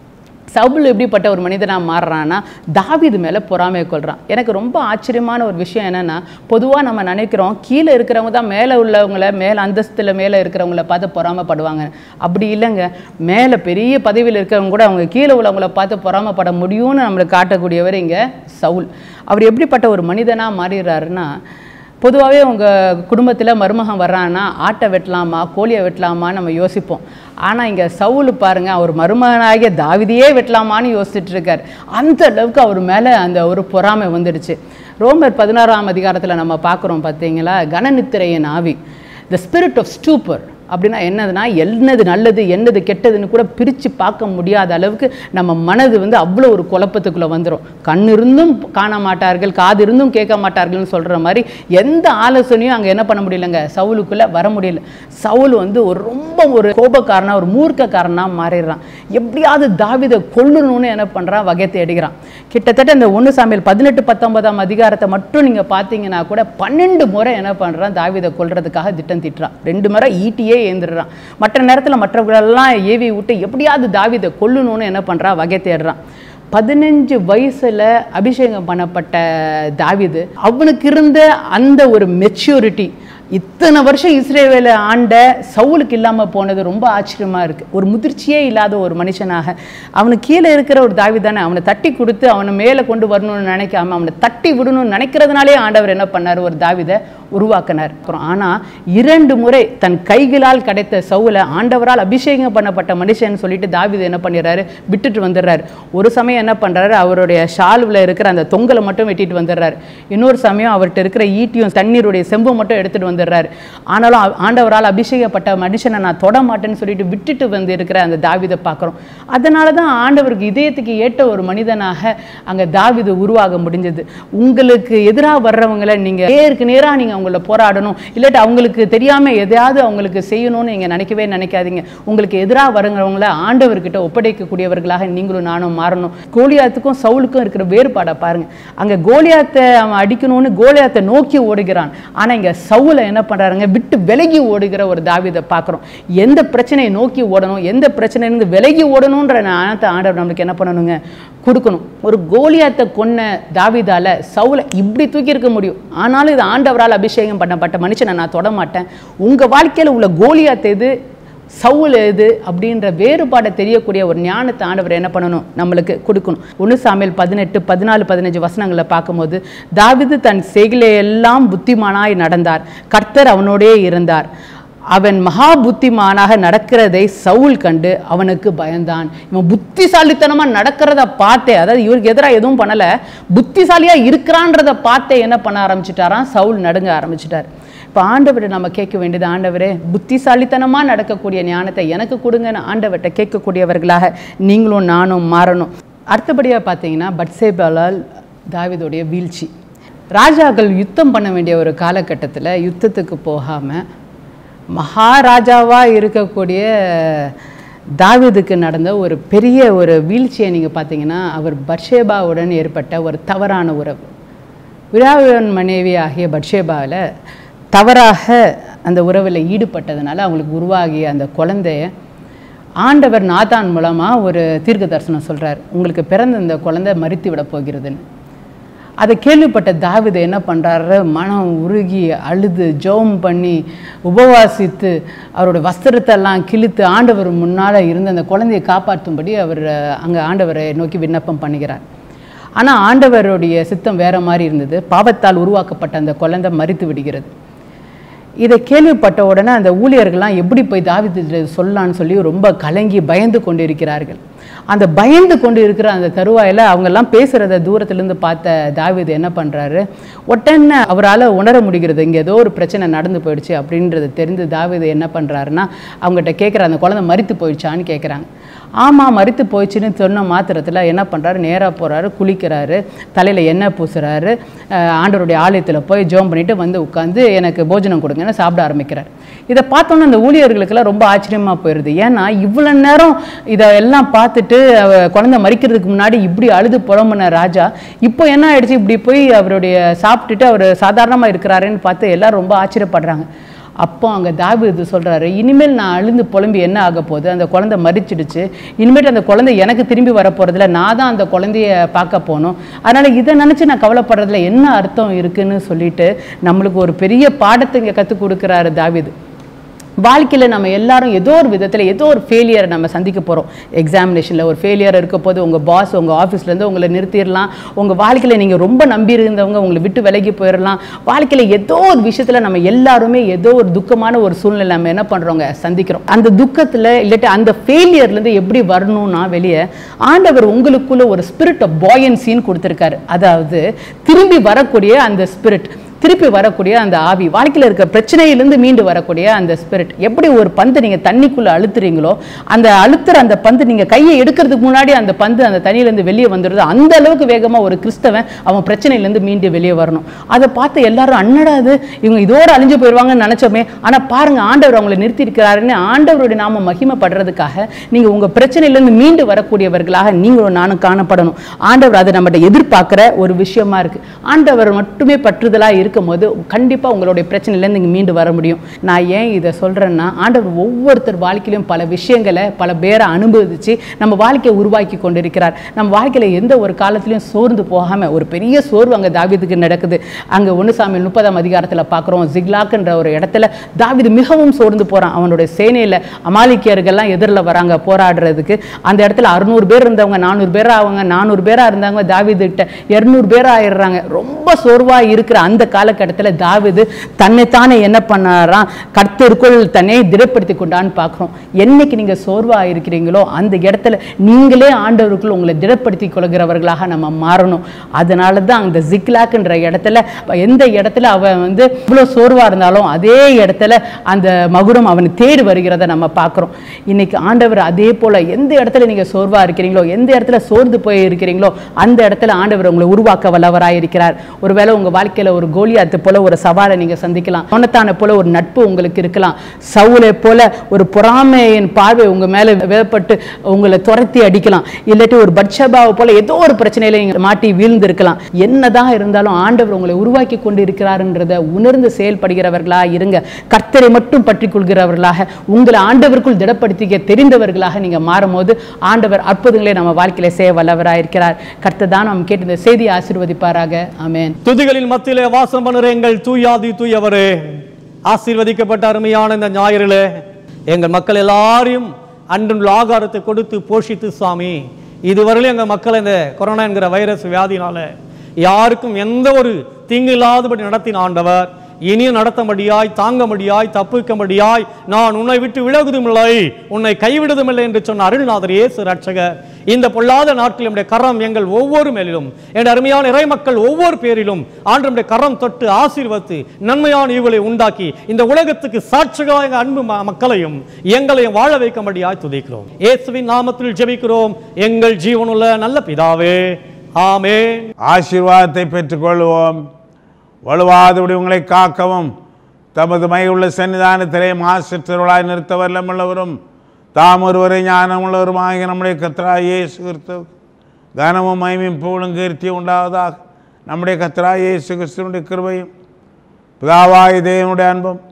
சவுல் எப்படிப்பட்ட ஒரு மனிதனாக மாறுறான்னா தாவீது மேலே பொறாமை கொள்கிறான் எனக்கு ரொம்ப ஆச்சரியமான ஒரு விஷயம் என்னென்னா பொதுவாக நம்ம நினைக்கிறோம் கீழே இருக்கிறவங்க தான் மேலே உள்ளவங்கள மேலே அந்தஸ்தில் மேலே இருக்கிறவங்கள பார்த்து பொறாமைப்படுவாங்க அப்படி இல்லைங்க மேலே பெரிய பதவியில் இருக்கிறவங்க கூட அவங்க கீழே உள்ளவங்கள பார்த்து பொறாமைப்பட முடியும்னு நம்மளுக்கு காட்டக்கூடியவர் இங்கே சவுல் அவர் எப்படிப்பட்ட ஒரு மனிதனாக மாறிடுறாருன்னா பொதுவாகவே உங்கள் குடும்பத்தில் மருமகன் வர்றான்னா ஆட்டை வெட்டலாமா கோழியை வெட்டலாமா நம்ம யோசிப்போம் ஆனால் இங்கே சவுல் பாருங்க அவர் மருமகனாகிய தாவிதையே வெட்டலாமான்னு யோசிச்சுட்டு இருக்கார் அந்த அளவுக்கு அவர் மேலே அந்த ஒரு பொறாமை வந்துடுச்சு ரோமர் பதினாறாம் அதிகாரத்தில் நம்ம பார்க்குறோம் பார்த்தீங்களா கனநித்திரையின் ஆவி த ஸ்பிரிட் ஆஃப் ஸ்டூப்பர் அப்படின்னா என்னதுன்னா என்னது நல்லது என்னது கெட்டதுன்னு கூட பிரித்து பார்க்க முடியாத அளவுக்கு நம்ம மனது வந்து அவ்வளோ ஒரு குழப்பத்துக்குள்ளே வந்துடும் கண் இருந்தும் காண மாட்டார்கள் காது இருந்தும் கேட்க மாட்டார்கள்னு சொல்கிற மாதிரி எந்த ஆலோசனையும் அங்கே என்ன பண்ண முடியலங்க சவுலுக்குள்ளே வர முடியல சவுல் வந்து ஒரு ரொம்ப ஒரு கோபக்காரனா ஒரு மூர்க்கக்காரனாக மாறிடுறான் எப்படியாவது தாவிதை கொல்லணும்னு என்ன பண்ணுறான் வகை தேடுகிறான் கிட்டத்தட்ட இந்த ஒன்று சாமியல் பதினெட்டு பத்தொன்பதாம் அதிகாரத்தை மட்டும் நீங்கள் பார்த்தீங்கன்னா கூட பன்னெண்டு முறை என்ன பண்ணுறான் தாவிதை கொல்றதுக்காக திட்டம் திட்டுறான் ரெண்டு முறை ஈட்டியே ஏந்திடுறான் மற்ற நேரத்தில் மற்றவர்களெல்லாம் ஏவி விட்டு எப்படியாவது தாவிதை கொல்லணும்னு என்ன பண்ணுறான் வகை தேடுறான் பதினஞ்சு வயசுல அபிஷேகம் பண்ணப்பட்ட தாவிது அவனுக்கு இருந்த அந்த ஒரு மெச்சூரிட்டி இத்தனை வருஷம் இஸ்ரேவேலை ஆண்ட சவுலுக்கு இல்லாமல் போனது ரொம்ப ஆச்சரியமா இருக்கு ஒரு முதிர்ச்சியே இல்லாத ஒரு மனுஷனாக அவனுக்கு கீழே இருக்கிற ஒரு தாவி தானே அவனை தட்டி கொடுத்து அவனை மேலே கொண்டு வரணும்னு நினைக்காம அவனை தட்டி விடணும்னு நினைக்கிறதுனாலே ஆண்டவர் என்ன பண்ணார் ஒரு தாவிதை உருவாக்கினார் அப்புறம் ஆனால் இரண்டு முறை தன் கைகளால் கிடைத்த சவுலை ஆண்டவரால் அபிஷேகம் பண்ணப்பட்ட மனுஷன் சொல்லிட்டு தாவிதை என்ன பண்ணிடுறாரு விட்டுட்டு வந்துடுறாரு ஒரு சமயம் என்ன பண்ணுறாரு அவருடைய ஷால்வில் இருக்கிற அந்த தொங்கலை மட்டும் வெட்டிட்டு வந்துடுறாரு இன்னொரு சமயம் அவர்கிட்ட இருக்கிற ஈட்டியும் தண்ணீருடைய செம்பு மட்டும் எடுத்துட்டு வந்துடுறாரு ஆனாலும் ஆ- ஆண்டவரால் அபிஷேகப்பட்ட மனுஷனை நான் தொட மாட்டேன்னு சொல்லிட்டு விட்டுட்டு வந்து இருக்கிற அந்த தாவிதை பார்க்குறோம் அதனால தான் ஆண்டவருக்கு இதயத்துக்கு ஏற்ற ஒரு மனிதனாக அங்கே தாவிது உருவாக முடிஞ்சது உங்களுக்கு எதிராக வர்றவங்களை நீங்கள் நேருக்கு நேராக நீங்கள் அவங்கள போராடணும் இல்லாட்டி அவங்களுக்கு தெரியாமல் எதையாவது அவங்களுக்கு செய்யணும்னு நீங்கள் நினைக்கவே நினைக்காதீங்க உங்களுக்கு எதிராக வரவங்கள ஆண்டவர்கிட்ட ஒப்படைக்கக்கூடியவர்களாக நீங்களும் நானும் மாறணும் கோலியாத்துக்கும் சவுலுக்கும் இருக்கிற வேறுபாடை பாருங்க அங்கே கோலியாத்தை அவன் அடிக்கணும்னு கோலியாத்தை நோக்கி ஓடுகிறான் ஆனால் இங்கே சவுலை என்ன பண்ணுறாருங்க விட்டு விலகி ஓடுகிற ஒரு தாவிதை பார்க்குறோம் எந்த பிரச்சனையை நோக்கி ஓடணும் எந்த பிரச்சனையிலிருந்து விலகி ஓடணுன்ற ஞானத்தை ஆண்டவர் நம்மளுக்கு என்ன பண்ணணுங்க கொடுக்கணும் ஒரு கோலியாத்தை கொன்ன தாவிதால சவுலை இப்படி தூக்கி இருக்க முடியும் ஆனாலும் இது ஆண்டவரால் அபிஷேகம் பண்ணப்பட்ட மனுஷனை நான் தொட மாட்டேன் உங்கள் வாழ்க்கையில் உள்ள கோலியாத்தை இது சவுல் எது அப்படின்ற வேறுபாடை தெரியக்கூடிய ஒரு ஞானத்தை ஆண்டவர் என்ன பண்ணணும் நம்மளுக்கு கொடுக்கணும் ஒன்று சாமியல் பதினெட்டு பதினாலு பதினஞ்சு வசனங்களை பார்க்கும்போது தாவிது தன் செய்களை எல்லாம் புத்திமானாய் நடந்தார் கர்த்தர் அவனோடே இருந்தார் அவன் மகா புத்திமானாக நடக்கிறதை சவுல் கண்டு அவனுக்கு பயந்தான் இவன் புத்திசாலித்தனமா நடக்கிறத பார்த்தே அதாவது இவருக்கு எதிராக எதுவும் பண்ணல புத்திசாலியா இருக்கிறான்றத பார்த்தே என்ன பண்ண ஆரம்பிச்சிட்டாராம் சவுல் நடுங்க ஆரம்பிச்சிட்டார் இப்போ ஆண்டவரை நம்ம கேட்க வேண்டியது ஆண்டவரே புத்திசாலித்தனமா நடக்கக்கூடிய ஞானத்தை எனக்கு கொடுங்கன்னு ஆண்டவர்கிட்ட கேட்கக்கூடியவர்களாக நீங்களும் நானும் மாறணும் அடுத்தபடியாக பார்த்தீங்கன்னா பட்சேபாலால் தாவீதுடைய வீழ்ச்சி ராஜாக்கள் யுத்தம் பண்ண வேண்டிய ஒரு காலகட்டத்தில் யுத்தத்துக்கு போகாமல் மகாராஜாவாக இருக்கக்கூடிய தாவீதுக்கு நடந்த ஒரு பெரிய ஒரு வீழ்ச்சியை நீங்கள் பார்த்தீங்கன்னா அவர் பட்ஷேபாவுடன் ஏற்பட்ட ஒரு தவறான உறவு விழாவின் மனைவி ஆகிய பட்ஷேபாவில் தவறாக அந்த உறவில் ஈடுபட்டதுனால அவங்களுக்கு உருவாகிய அந்த குழந்தைய ஆண்டவர் நாதான் மூலமாக ஒரு தீர்க்க தரிசனம் சொல்கிறார் உங்களுக்கு பிறந்த இந்த குழந்தை மறித்து விட போகிறதுன்னு அதை கேள்விப்பட்ட தாவிதை என்ன பண்ணுறாரு மனம் உருகி அழுது ஜெபம் பண்ணி உபவாசித்து அவரோட வஸ்திரத்தை எல்லாம் கிழித்து ஆண்டவர் முன்னால் இருந்து அந்த குழந்தையை காப்பாற்றும்படி அவர் அங்கே ஆண்டவரை நோக்கி விண்ணப்பம் பண்ணுகிறார் ஆனால் ஆண்டவருடைய சித்தம் வேற மாதிரி இருந்தது பாவத்தால் உருவாக்கப்பட்ட அந்த குழந்தை மறித்து விடுகிறது இதை கேள்விப்பட்ட உடனே அந்த ஊழியர்கள்லாம் எப்படி போய் தாவிது சொல்லலான்னு சொல்லி ரொம்ப கலங்கி பயந்து கொண்டு இருக்கிறார்கள் அந்த பயந்து கொண்டு இருக்கிற அந்த தருவாயில் அவங்கெல்லாம் பேசுகிறத தூரத்துலேருந்து பார்த்த தாவீது என்ன பண்ணுறாரு உடனே அவரால் உணர முடிகிறது இங்கே ஏதோ ஒரு பிரச்சனை நடந்து போயிடுச்சு அப்படின்றது தெரிந்து தாவீது என்ன பண்ணுறாருன்னா அவங்ககிட்ட கேட்குற அந்த குழந்தை மறித்து போயிடுச்சான்னு கேட்குறாங்க ஆமாம் மறித்து போயிடுச்சுன்னு சொன்ன மாத்திரத்தில் என்ன பண்ணுறாரு நேராக போகிறாரு குளிக்கிறாரு தலையில் எண்ணெய் பூசுறாரு அஹ் ஆண்டவருடைய ஆலயத்தில் போய் ஜோம் பண்ணிட்டு வந்து உட்காந்து எனக்கு போஜனம் கொடுங்கன்னு சாப்பிட ஆரம்பிக்கிறார் இதை பார்த்தோன்னே அந்த ஊழியர்களுக்கெல்லாம் ரொம்ப ஆச்சரியமாக போயிடுது ஏன்னா இவ்வளோ நேரம் இதை எல்லாம் பார்த்துட்டு அவ குழந்தை மறிக்கிறதுக்கு முன்னாடி இப்படி அழுது புலம்புன ராஜா இப்போ என்ன ஆயிடுச்சு இப்படி போய் அவருடைய சாப்பிட்டுட்டு அவர் சாதாரணமாக இருக்கிறாருன்னு பார்த்து எல்லாரும் ரொம்ப ஆச்சரியப்படுறாங்க அப்போ அங்கே தாவீது சொல்கிறாரு இனிமேல் நான் அழுந்து புலம்பி என்ன ஆக போகுது அந்த குழந்தை மறிச்சிடுச்சு இனிமேட்டு அந்த குழந்தை எனக்கு திரும்பி வரப்போகிறதில்ல நான் தான் அந்த குழந்தைய பார்க்க போகணும் அதனால் இதை நினச்சி நான் கவலைப்படுறதுல என்ன அர்த்தம் இருக்குன்னு சொல்லிட்டு நம்மளுக்கு ஒரு பெரிய பாடத்தை இங்கே கற்றுக் கொடுக்குறாரு தாவீது வாழ்க்கையில் நம்ம எல்லாரும் ஏதோ ஒரு விதத்தில் ஏதோ ஒரு ஃபெயிலியரை நம்ம சந்திக்க போகிறோம் எக்ஸாமினேஷனில் ஒரு ஃபெயிலியர் இருக்க போது உங்கள் பாஸ் உங்கள் ஆஃபீஸ்லேருந்து உங்களை நிறுத்திடலாம் உங்கள் வாழ்க்கையில் நீங்கள் ரொம்ப நம்பி இருந்தவங்க உங்களை விட்டு விலகி போயிடலாம் வாழ்க்கையில் ஏதோ ஒரு விஷயத்தில் நம்ம எல்லாருமே ஏதோ ஒரு துக்கமான ஒரு சூழ்நிலை நம்ம என்ன பண்ணுறோங்க சந்திக்கிறோம் அந்த துக்கத்தில் இல்லாட்டி அந்த ஃபெயிலியர்லேருந்து எப்படி வரணும்னா வெளியே ஆண்டவர் உங்களுக்குள்ள ஒரு ஸ்பிரிட் ஆஃப் பாயன்சின்னு கொடுத்துருக்காரு அதாவது திரும்பி வரக்கூடிய அந்த ஸ்பிரிட் திருப்பி வரக்கூடிய அந்த ஆவி வாழ்க்கையில் இருக்க பிரச்சனையிலிருந்து மீண்டு வரக்கூடிய அந்த ஸ்பிரிட் எப்படி ஒரு பந்து நீங்கள் தண்ணிக்குள்ளே அழுத்துறீங்களோ அந்த அழுத்துற அந்த பந்து நீங்கள் கையை எடுக்கிறதுக்கு முன்னாடி அந்த பந்து அந்த தண்ணியிலேருந்து வெளியே வந்துடுது அந்த அளவுக்கு வேகமாக ஒரு கிறிஸ்தவன் அவன் பிரச்சனையிலேருந்து மீண்டு வெளியே வரணும் அதை பார்த்து எல்லாரும் அன்னடாது இவங்க இதோட அழிஞ்சு போயிடுவாங்கன்னு நினச்சோமே ஆனால் பாருங்க ஆண்டவர் அவங்களை நிறுத்தியிருக்கிறாருன்னு ஆண்டவருடைய நாம மகிமைப்படுறதுக்காக நீங்கள் உங்கள் பிரச்சனையிலேருந்து மீண்டு வரக்கூடியவர்களாக நீங்களும் நானும் காணப்படணும் ஆண்டவர் அதை நம்மகிட்ட எதிர்பார்க்குற ஒரு விஷயமா இருக்கு ஆண்டவர் மட்டுமே பற்றுதலாக இருக்கும்போது கண்டிப்பாக உங்களுடைய பிரச்சனையிலேருந்து நீங்கள் மீண்டு வர முடியும் நான் ஏன் இதை சொல்கிறேன்னா ஆண்டவர் ஒவ்வொருத்தர் வாழ்க்கையிலும் பல விஷயங்களை பல பேரை அனுபவிச்சு நம்ம வாழ்க்கையை உருவாக்கி கொண்டிருக்கிறார் நம்ம வாழ்க்கையில் எந்த ஒரு காலத்திலையும் சோர்ந்து போகாமல் ஒரு பெரிய சோர்வு அங்கே தாவீதுக்கு நடக்குது அங்கே ஒன்று சாமி முப்பதாம் அதிகாரத்தில் பார்க்குறோம் ஜிக்லாக்ன்ற ஒரு இடத்துல தாவீது மிகவும் சோர்ந்து போகிறான் அவனுடைய சேனையில் அமாலிக்கியர்கள்லாம் எதிரில் வராங்க போராடுறதுக்கு அந்த இடத்துல அறுநூறு பேர் இருந்தவங்க நானூறு பேர் ஆவாங்க நானூறு பேராக இருந்தாங்க தாவீது கிட்ட இரநூறு பேர் ஆயிடுறாங்க ரொம்ப சோர்வாக இருக்கிற அந்த காலகட்டத்தில் தாவீது தன்னைத்தானே என்ன பண்ணாராம் கர்த்தருக்குள் தன்னை திடப்படுத்தி கொண்டான்னு பார்க்குறோம் என்னைக்கு நீங்கள் சோர்வாக இருக்கிறீங்களோ அந்த இடத்துல நீங்களே ஆண்டவருக்குள் உங்களை திடப்படுத்தி கொள்கிறவர்களாக நம்ம மாறணும் அதனால தான் அந்த ஜிக்லாக்ன்ற இடத்துல எந்த இடத்துல அவன் வந்து இவ்வளோ சோர்வாக இருந்தாலும் அதே இடத்துல அந்த மகுடம் அவனை தேடி வருகிறத நம்ம பார்க்குறோம் இன்னைக்கு ஆண்டவர் அதே போல் எந்த இடத்துல நீங்கள் சோர்வாக இருக்கிறீங்களோ எந்த இடத்துல சோர்ந்து போய் இருக்கிறீங்களோ அந்த இடத்துல ஆண்டவர் உங்களை உருவாக்க வல்லவராக இருக்கிறார் ஒருவேளை உங்கள் வாழ்க்கையில் ஒரு கோலியாத்து போல ஒரு சவாலை நீங்கள் சந்திக்கலாம் சொன்னத்தான போல ஒரு நட்பு உங்களுக்கு இருக்கலாம் சவுலை போல ஒரு பொறாமையின் பார்வை உங்கள் மேலே வேப்பட்டு உங்களை துரத்தி அடிக்கலாம் இல்லாட்டி ஒரு பட்சபாவை போல ஏதோ ஒரு பிரச்சனையில நீங்கள் மாட்டி வீழ்ந்து இருக்கலாம் என்னதான் இருந்தாலும் ஆண்டவர் உங்களை உருவாக்கி கொண்டு இருக்கிறாருன்றதை உணர்ந்து செயல்படுகிறவர்களா இருங்க கர்த்தரை மட்டும் பற்றி கொள்கிறவர்களாக உங்களை ஆண்டவருக்குள் திடப்படுத்திக்க தெரிந்தவர்களாக நீங்க மாறும்போது ஆண்டவர் அற்புதங்களை நம்ம வாழ்க்கையில செய்ய வல்லவராக இருக்கிறார் கர்த்தர் தான் நாம் கேட்டு இந்த செய்தியை ஆசீர்வதிப்பாராக ஆமென் துதிகளின் மத்தியிலே வாசம் பண்ணுற எங்கள் தூயாதி தூயவரே ஆசீர்வதிக்கப்பட்ட அருமையான இந்த ஞாயிறிலே எங்கள் மக்கள் எல்லாரையும் அன்றுள்ள ஆகாரத்தை கொடுத்து போஷித்து சாமி இதுவரையிலும் எங்கள் மக்கள் இந்த கொரோனா என்கிற வைரஸ் வியாதினால யாருக்கும் எந்த ஒரு தீங்கு இல்லாதபடி நடத்தின ஆண்டவர் இனியும் நடத்தபடியாய் தாங்கபடியாய் தப்பிக்கும்படியாய் நான் உன்னை விட்டு விலகுதுமில்லை உன்னை கைவிடுதுமில்லை என்று சொன்ன அருள்நாதர் இயேசு ரட்சகர் இந்த பொல்லாத நாட்கள் நம்முடைய கரம் எங்கள் ஒவ்வொரு மேலிலும் என் அருமையான இறை மக்கள் ஒவ்வொரு பேரிலும் ஆண்டனுடைய கரம் தொட்டு ஆசீர்வத்து நன்மையான ஈவுகளை உண்டாக்கி இந்த உலகத்துக்கு சாட்சிகளாக எங்கள் அன்பு ம- மக்களையும் எங்களையும் வாழ வைக்கும்படியாய் துதிக்கிறோம் இயேசுவின் நாமத்தில் ஜெபிக்கிறோம் எங்கள் ஜீவனுள்ள நல்ல பிதாவே ஆமென் ஆசீர்வாதத்தை பெற்றுக்கொள்வோம் வலுவாதபடி உங்களை காக்கவும் தமது மையுள்ள சன்னிதானத்திலே மாசற்றவர்களாய் நிறுத்த வல்லமுள்ளவரும் தாம் ஒருவரை ஞானமுள்ளவருமாகிய நம்முடைய கத்ரா இயேசு கிறிஸ்து கனமும் மைமையும் புகழும் கீர்த்தியும் உண்டாவதாக நம்முடைய கத்ரா இயேசு கிறிஸ்துவனுடைய கிருபையும் பிதாவாய் தேவனுடைய அன்பும்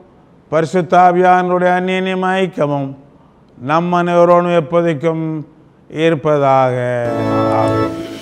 பரிசுத்தாவியானுடைய அந்நியனியம் ஐக்கியமும் நம்ம அனைவரோடும் எப்போதைக்கும் இருப்பதாக ஆமென்